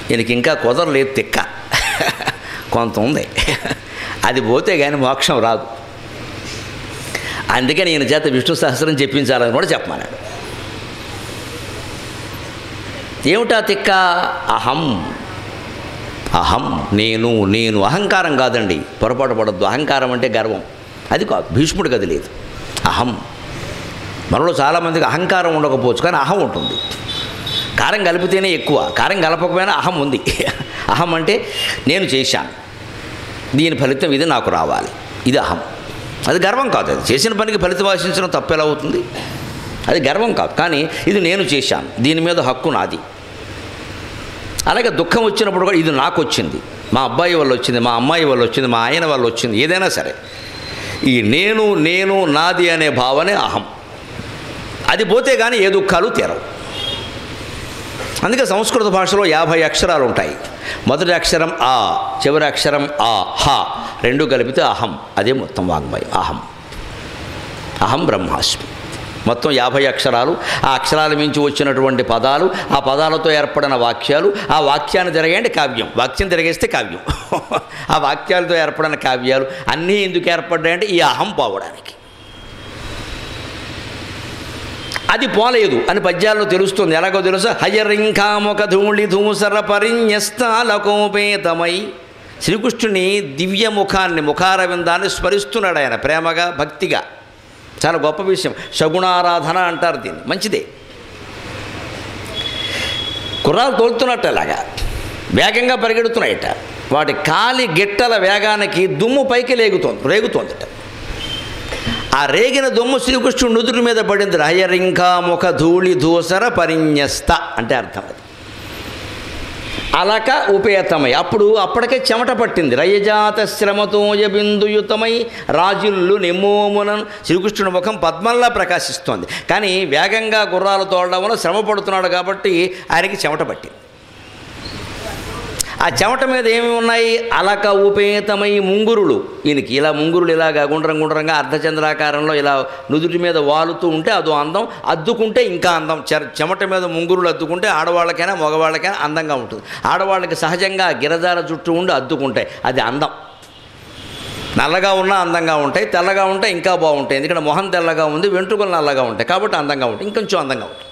ఈయనకి ఇంకా కుదరలేదు తిక్క కొంత ఉంది అది పోతే కానీ మోక్షం రాదు అందుకని ఈయన చేత విష్ణు సహస్రం చెప్పించాలని కూడా చెప్పమన్నాడు ఏమిటా తిక్క అహం అహం నేను నేను అహంకారం కాదండి పొరపాటు పడద్దు అహంకారం అంటే గర్వం అది కాదు భీష్ముడికి అది లేదు అహం మనలో చాలామందికి అహంకారం ఉండకపోవచ్చు కానీ అహం ఉంటుంది కారం కలిపితేనే ఎక్కువ కారం కలపకపోయినా అహం ఉంది అహం అంటే నేను చేశాను దీని ఫలితం ఇది నాకు రావాలి ఇది అహం అది గర్వం కాదు అది చేసిన పనికి ఫలితం ఆశించడం తప్పు ఎలా అవుతుంది అది గర్వం కాదు కానీ ఇది నేను చేశాను దీని మీద హక్కు నాది అలాగే దుఃఖం వచ్చినప్పుడు కూడా ఇది నాకు వచ్చింది మా అబ్బాయి వల్ల వచ్చింది మా అమ్మాయి వల్ల వచ్చింది మా ఆయన వల్ల వచ్చింది ఏదైనా సరే ఈ నేను నేను నాది అనే భావనే అహం అది పోతే కానీ ఏ దుఃఖాలు తీరవు అందుకే సంస్కృత భాషలో యాభై అక్షరాలు ఉంటాయి మొదటి అక్షరం ఆ చివరి అక్షరం ఆ హ రెండు కలిపితే అహం అదే మొత్తం వాంగ్మయం అహం అహం బ్రహ్మాస్మి మొత్తం యాభై అక్షరాలు ఆ అక్షరాల మించి వచ్చినటువంటి పదాలు ఆ పదాలతో ఏర్పడిన వాక్యాలు ఆ వాక్యాన్ని తిరగేయండి కావ్యం వాక్యం తిరగేస్తే కావ్యం ఆ వాక్యాలతో ఏర్పడిన కావ్యాలు అన్నీ ఎందుకు ఏర్పడ్డాయంటే ఈ అహం పోవడానికి అది పోలేదు అని పద్యాల్లో తెలుస్తుంది ఎలాగో తెలుసా హయరింకాముఖ ధూళి ధూసర పరిన్యస్తాలకోపేతమై శ్రీకృష్ణుని దివ్య ముఖాన్ని ముఖారవిందాన్ని స్మరిస్తున్నాడు ఆయన ప్రేమగా భక్తిగా చాలా గొప్ప విషయం సగుణారాధన అంటారు దీన్ని మంచిదే కుర్రాలు తోలుతున్నట్టు అలాగా వేగంగా పరిగెడుతున్నాయట వాటి కాలి గిట్టల వేగానికి దుమ్ము పైకి లేగుతోంది రేగుతోందట ఆ రేగిన దుమ్ము శ్రీకృష్ణుడు నుదుటి మీద పడింది రహయరింకా ముఖ ధూళి ధూసర పరిన్యస్త అంటే అర్థం అది అలక ఉపేతమై అప్పుడు అప్పటికే చెమట పట్టింది రయజాత శ్రమతోయ బిందుయుతమై రాజుల్లు నిమ్మోమున శ్రీకృష్ణుడి ముఖం పద్మంలా ప్రకాశిస్తోంది కానీ వేగంగా గుర్రాలు తోడడం వల్ల శ్రమ పడుతున్నాడు కాబట్టి ఆయనకి చెమట పట్టింది ఆ చెమట మీద ఏమి ఉన్నాయి అలక ఉపేతమై ముంగురులు ఈయనకి ఇలా ముంగురులు ఇలాగా గుండ్రం గుండ్రంగా అర్ధచంద్రాకారంలో ఇలా నుదుటి మీద వాలుతూ ఉంటే అదో అందం అద్దుకుంటే ఇంకా అందం చెర- చెమట మీద ముంగురులు అద్దుకుంటే ఆడవాళ్ళకైనా మగవాళ్ళకైనా అందంగా ఉంటుంది ఆడవాళ్ళకి సహజంగా గిరజాల చుట్టూ ఉండి అద్దుకుంటాయి అది అందం నల్లగా ఉన్నా అందంగా ఉంటాయి తెల్లగా ఉంటే ఇంకా బాగుంటాయి ఎందుకంటే మొహం తెల్లగా ఉంది వెంట్రుకలు నల్లగా ఉంటాయి కాబట్టి అందంగా ఉంటాయి ఇంకొంచెం అందంగా ఉంటాయి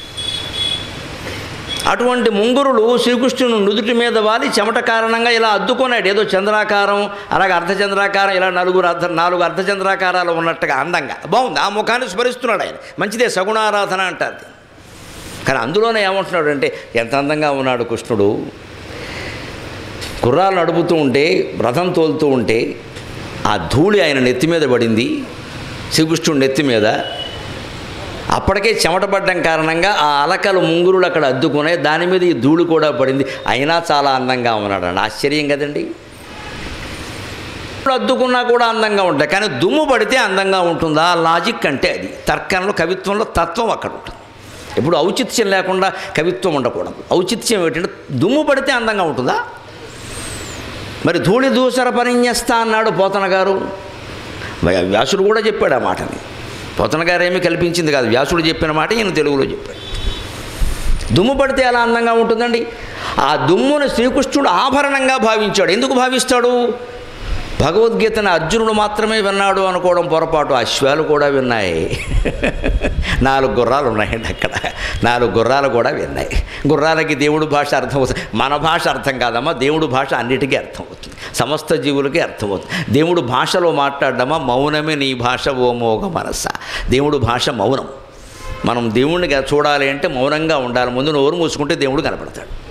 అటువంటి ముంగురులు శ్రీకృష్ణుని నుదుటి మీద వాలి చెమట కారణంగా ఇలా అద్దుకున్నాడు ఏదో చంద్రాకారం అలాగే అర్ధచంద్రాకారం ఇలా నలుగురు అర్ధ నాలుగు అర్ధచంద్రాకారాలు ఉన్నట్టుగా అందంగా బాగుంది ఆ ముఖాన్ని స్మరిస్తున్నాడు ఆయన మంచిదే సగుణారాధన అంటారు దీన్ని. కానీ అందులోనే ఏమంటున్నాడు అంటే ఎంత అందంగా ఉన్నాడు కృష్ణుడు గుర్రాలు నడుపుతూ ఉంటే రథం తోలుతూ ఉంటే ఆ ధూళి ఆయన నెత్తి మీద పడింది శ్రీకృష్ణుడి నెత్తి మీద అప్పటికే చెమట పడ్డం కారణంగా ఆ అలకలు ముంగురులు అక్కడ అద్దుకునే దాని మీద ఈ ధూళి కూడా పడింది అయినా చాలా అందంగా ఉన్నాడు అండి ఆశ్చర్యం కదండి అద్దుకున్నా కూడా అందంగా ఉంటాయి కానీ దుమ్ము పడితే అందంగా ఉంటుందా లాజిక్ అంటే అది తర్కంలో కవిత్వంలో తత్వం అక్కడ ఉంటుంది ఇప్పుడు ఔచిత్యం లేకుండా కవిత్వం ఉండకూడదు ఔచిత్యం ఏంటంటే దుమ్ము పడితే అందంగా ఉంటుందా మరి ధూళి దూసర పరిన్యస్తా అన్నాడు పోతన గారు వ్య- వ్యాసుడు కూడా చెప్పాడు ఆ మాటని పోతన గారు ఏమీ కల్పించింది కాదు వ్యాసుడు చెప్పిన మాట ఈయన తెలుగులో చెప్పాడు దుమ్ము పడితే ఎలా అందంగా ఉంటుందండి ఆ దుమ్మును శ్రీకృష్ణుడు ఆభరణంగా భావించాడు ఎందుకు భావిస్తాడు భగవద్గీతను అర్జునుడు మాత్రమే విన్నాడు అనుకోవడం పొరపాటు అశ్వాలు కూడా విన్నాయి నాలుగు గుర్రాలు ఉన్నాయండి అక్కడ నాలుగు గుర్రాలు కూడా విన్నాయి గుర్రాలకి దేవుడు భాష అర్థమవుతుంది మన భాష అర్థం కాదమ్మా దేవుడు భాష అన్నిటికీ అర్థమవుతుంది సమస్త జీవులకి అర్థమవుతుంది దేవుడు భాషలో మాట్లాడడమా మౌనమే నీ భాష ఓ మోగ మనస్స దేవుడు భాష మౌనం మనం దేవుణ్ణి చూడాలి అంటే మౌనంగా ఉండాలి ముందు నోరు మూసుకుంటే దేవుడు కనపడతాడు